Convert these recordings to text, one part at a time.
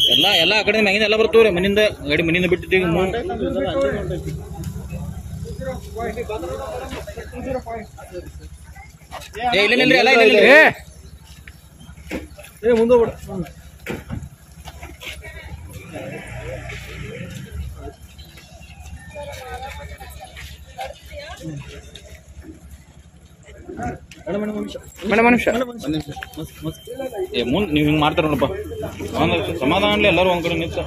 ಎಲ್ಲ ಎಲ್ಲ ಆ ಕಡೆ ಮ್ಯಾಗಿನ ಎಲ್ಲ ಬರ್ತಾವ್ರಿ ಮನಿಂದ ಗಾಡಿ ಮನಿಂದ ಬಿಟ್ಟಿದ್ದೀವಿ ಮೂವ್ ಏ ಇಲ್ಲ ನಿಲ್ರಿ ಎಲ್ಲ ಇಲ್ಲ ನಿಲ್ರಿ. ಏ ಮುಂದೆ ಬಿಡ ಮೇಡಮ್ ನಿಮಿಷ ಏ ಮುಂದ್ ನೀವ್ ಹಿಂಗ್ ಮಾಡ್ತಾರ ನೋಡಪ್ಪ ಒಂದ್ ಸಮಾಧಾನ ಅನ್ಲಿ ಎಲ್ಲರೂ ಒಂದ್ ಕಡೆ ನಿಂತ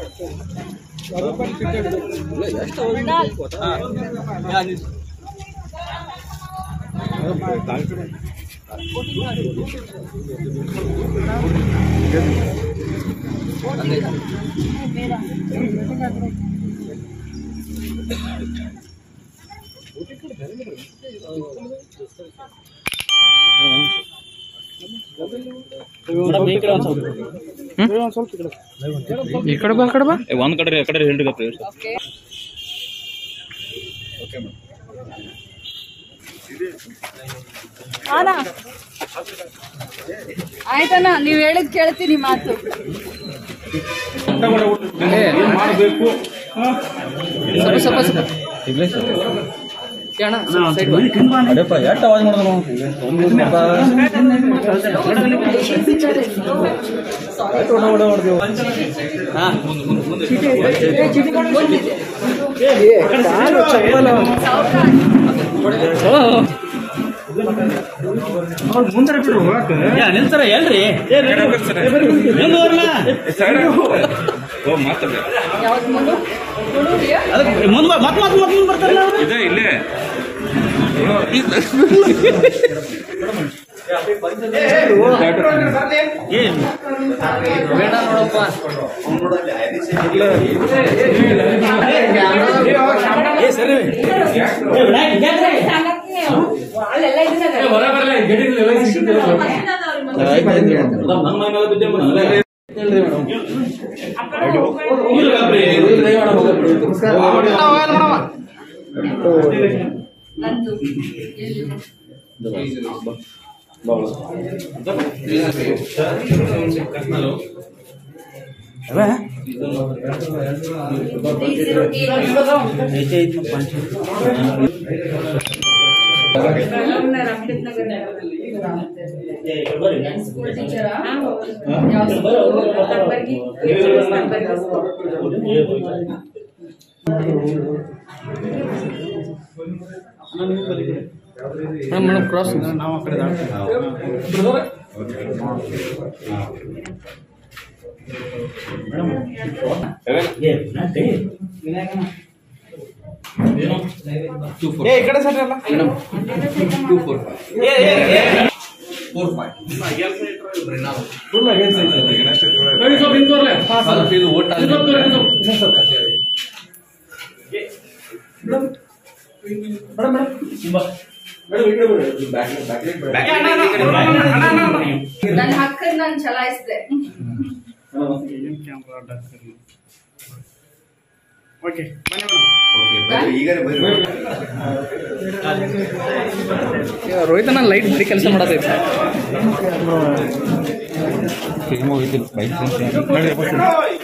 ಈ ಕಡೆ ಬಾ ಆ ಕಡೆ ಬಾ ಏ ಒಂದ್ ಕಡೆ ಆ ಕಡೆ ಹೇಳ್ರಿ ಗಪ್ಪ ಅಣ್ಣ ಆಯ್ತಣ್ಣ ನೀವ್ ಹೇಳಿದ್ ಕೇಳ್ತೀನಿ ಮಾತು ಸ್ವಲ್ಪ ಸ್ವಲ್ಪ ಸ್ವಲ್ಪ ಏ ಅಣ್ಣ ಸ್ವಲ್ಪ side ಬಾ. ಅಡಪ್ಪ ಎಷ್ಟು ಅವಾಜ್ ಮಾಡಿದ್ರು ನಿಲ್ತಾರ ಎಲ್ರಿ ಯಾವ್ದು ಮುಂದೆ ಮುಂದ್ ಮತ್ ಮತ್ ಮತ್ ಮುಂದ್ ಬರ್ತಾರಲ್ಲ ಅವ್ರು? ಇದೆ ಇಲ್ಲೇ ಬೇಡ ನೋಡಪ್ಪ ಏ ಸರಿ ಅಲ್ಲೆಲ್ಲ ನಮ್ಮ ಮೈ ಮೇಲೆ ಬಿದ್ದೆ ನಂದು ಸ್ಕೂಲ್ ಟೀಚರ್ ಯಾವ ಮೇಡಮ್ ಮೇಡಮ್ ಕ್ರಾಸ್ ನಾವು ಆ ಕಡೆ ಏ ಈ ಕಡೆ ಸರ್ ಅಲ್ಲ ಫುಲ್ ಅಗೇನ್ಸ್ ನನ್ನ ಹಕ್ಕನ್ನ ನಾನು ಚಲಾಯಿಸಿದೆ ಓಕೆ ರೋಹಿತನ ಲೈಟ್ ಬರೀ ಕೆಲಸ ಮಾಡತೈತೆ ಹೋಗಿದ್ದಿಲ್ಲ ಬೈಕ್